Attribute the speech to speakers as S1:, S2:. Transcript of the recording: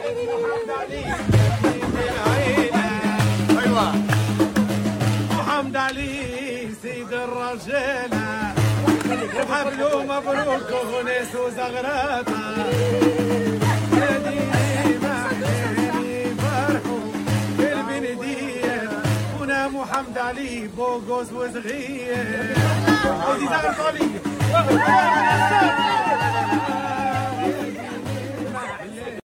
S1: محمد علي سيد العيلة
S2: ايوه
S1: محمد علي سيد الرجالة وحبلو مبروك وناس وزغراتها يا ديني معدني فرحوا بالبندية هنا محمد علي بوغوز وصغير ودي زغر طالي